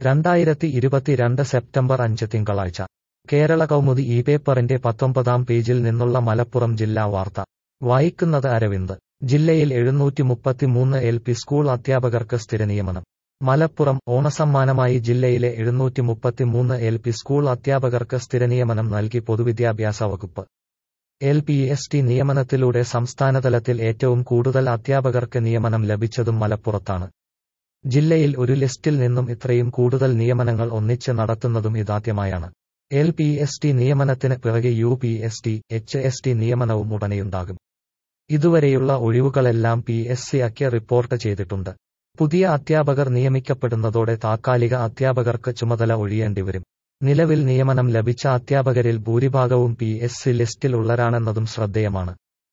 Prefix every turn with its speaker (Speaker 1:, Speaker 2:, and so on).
Speaker 1: രണ്ടായിരത്തി ഇരുപത്തിരണ്ട് സെപ്റ്റംബർ അഞ്ച് തിങ്കളാഴ്ച കേരള കൗമുദി ഈ പേപ്പറിന്റെ പത്തൊമ്പതാം പേജിൽ നിന്നുള്ള മലപ്പുറം ജില്ലാ വാർത്ത വായിക്കുന്നത് അരവിന്ദ് ജില്ലയിൽ എഴുന്നൂറ്റി മുപ്പത്തിമൂന്ന് എൽ പി സ്കൂൾ അധ്യാപകർക്ക് സ്ഥിരനിയമനം മലപ്പുറം ഓണസമ്മാനമായി ജില്ലയിലെ എഴുന്നൂറ്റി മുപ്പത്തിമൂന്ന് എൽ പി സ്കൂൾ അധ്യാപകർക്ക് സ്ഥിരനിയമനം നൽകി പൊതുവിദ്യാഭ്യാസ വകുപ്പ് എൽ പി എസ് ടി നിയമനത്തിലൂടെ സംസ്ഥാനതലത്തിൽ ഏറ്റവും കൂടുതൽ അധ്യാപകർക്ക് നിയമനം ലഭിച്ചതും മലപ്പുറത്താണ് ജില്ലയിൽ ഒരു ലിസ്റ്റിൽ നിന്നും ഇത്രയും കൂടുതൽ നിയമനങ്ങൾ ഒന്നിച്ച് നടത്തുന്നതും ഇതാദ്യമായാണ് എൽ പി എസ് ടി നിയമനത്തിന് പിറകെ U P S T H S T നിയമനവും ഉടനെയുണ്ടാകും ഇതുവരെയുള്ള ഒഴിവുകളെല്ലാം പി എസ് സി അക്ക് റിപ്പോർട്ട് ചെയ്തിട്ടുണ്ട് പുതിയ അധ്യാപകർ നിയമിക്കപ്പെടുന്നതോടെ താത്കാലിക അധ്യാപകർക്ക് ചുമതല ഒഴിയേണ്ടിവരും നിലവിൽ നിയമനം ലഭിച്ച അധ്യാപകരിൽ ഭൂരിഭാഗവും പി എസ് സി ലിസ്റ്റിൽ ഉള്ളവരാണെന്നതും ശ്രദ്ധേയമാണ്